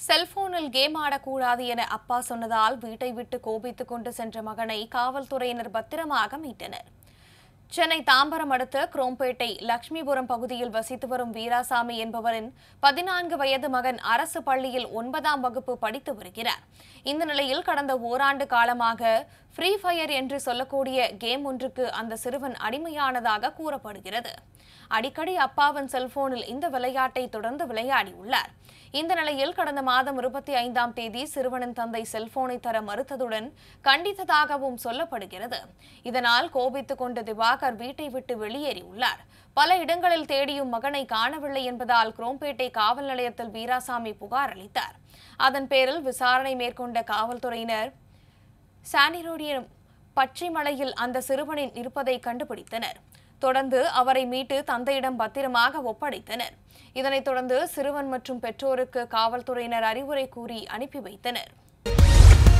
செல்போனில் கேம் ஆடக்கூடாது என அப்பா சொன்னதால் வீட்டை விட்டு கோபித்துக் கொண்டு சென்ற மகனை காவல்துறையினர் பத்திரமாக மீட்டனர் சென்னை தாம்பரம் அடுத்த குரோம்பேட்டை லட்சுமிபுரம் பகுதியில் வசித்து வரும் வீராசாமி என்பவரின் பதினான்கு வயது மகன் அரசு பள்ளியில் ஒன்பதாம் வகுப்பு படித்து வருகிறார் இந்த நிலையில் கடந்த ஓராண்டு காலமாக ஃப்ரீ ஃபயர் என்று சொல்லக்கூடிய கேம் ஒன்றுக்கு அந்த சிறுவன் அடிமையானதாக கூறப்படுகிறது அடிக்கடி அப்பாவின் செல்போனில் இந்த விளையாட்டை தொடர்ந்து விளையாடியுள்ளார் இந்த நிலையில் கடந்த மாதம் இருபத்தி ஐந்தாம் தேதி சிறுவனின் தந்தை செல்போனை தர மறுத்ததுடன் கண்டித்ததாகவும் சொல்லப்படுகிறது இதனால் கோபித்துக் கொண்ட திவாகர் வீட்டை விட்டு வெளியேறியுள்ளார் பல இடங்களில் தேடியும் மகனை காணவில்லை என்பதால் குரோம்பேட்டை காவல் நிலையத்தில் வீராசாமி புகார் அளித்தார் அதன் பேரில் விசாரணை மேற்கொண்ட காவல்துறையினர் சானிரோடியம் பச்சை மலையில் அந்த சிறுவனின் இருப்பதை கண்டுபிடித்தனர் தொடர்ந்து அவரை மீட்டு தந்தையிடம் பத்திரமாக ஒப்படைத்தனர் இதனைத் தொடர்ந்து சிறுவன் மற்றும் பெற்றோருக்கு காவல்துறையினர் அறிவுரை கூறி அனுப்பி வைத்தனர்